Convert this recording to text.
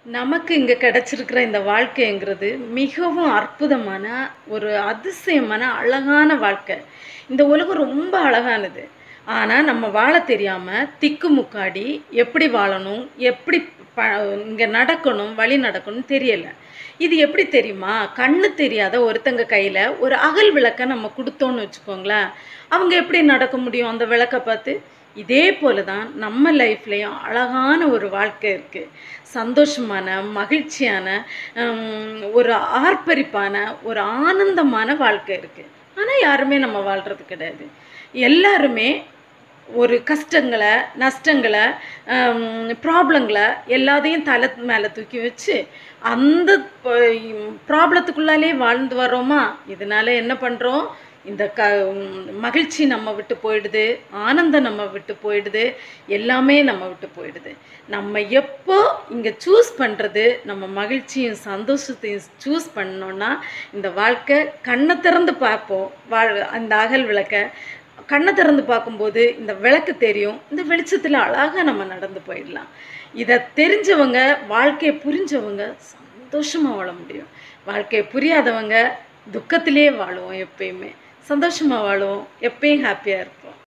நமக்கு இங்கே கிடைச்சிருக்கிற இந்த வாழ்க்கைங்கிறது மிகவும் அற்புதமான ஒரு அதிசயமான அழகான வாழ்க்கை இந்த உலகம் ரொம்ப அழகானது ஆனால் நம்ம வாழ தெரியாமல் திக்கு முக்காடி எப்படி வாழணும் எப்படி ப இங்கே நடக்கணும் வழி நடக்கணும் தெரியலை இது எப்படி தெரியுமா கண்ணு தெரியாத ஒருத்தங்க கையில் ஒரு அகல் விளக்கை நம்ம கொடுத்தோன்னு வச்சுக்கோங்களேன் அவங்க எப்படி நடக்க முடியும் அந்த விளக்கை பார்த்து இதே போல தான் நம்ம லைஃப்லேயும் அழகான ஒரு வாழ்க்கை இருக்குது சந்தோஷமான மகிழ்ச்சியான ஹம், ஒரு ஆர்ப்பரிப்பான ஒரு ஆனந்தமான வாழ்க்கை இருக்குது ஆனால் யாருமே நம்ம வாழ்கிறது கிடையாது எல்லாருமே ஒரு கஷ்டங்களை நஷ்டங்களை ப்ராப்ளங்களை எல்லாத்தையும் தலை மேலே தூக்கி வச்சு அந்த ப்ராப்ளத்துக்குள்ளாலே வாழ்ந்து வரோமா இதனால என்ன பண்ணுறோம் இந்த க உம், மகிழ்ச்சி நம்ம விட்டு போயிடுது ஆனந்தம் நம்ம விட்டு போயிடுது எல்லாமே நம்ம விட்டு போயிடுது நம்ம எப்போ இங்கே சூஸ் பண்ணுறது நம்ம மகிழ்ச்சியும் சந்தோஷத்தையும் சூஸ் பண்ணோன்னா இந்த வாழ்க்கை கண்ணை திறந்து பார்ப்போம் வாழ் அந்த அகல் விளக்கை கண்ணை திறந்து பார்க்கும்போது இந்த விளக்கு தெரியும் இந்த வெளிச்சத்தில் அழகாக நம்ம நடந்து போயிடலாம் இதை தெரிஞ்சவங்க வாழ்க்கையை புரிஞ்சவங்க சந்தோஷமாக வாழ முடியும் வாழ்க்கையை புரியாதவங்க துக்கத்திலே வாழுவோம் எப்பயுமே சந்தோஷமாக வாழுவோம் எப்பயும் ஹாப்பியாக இருப்போம்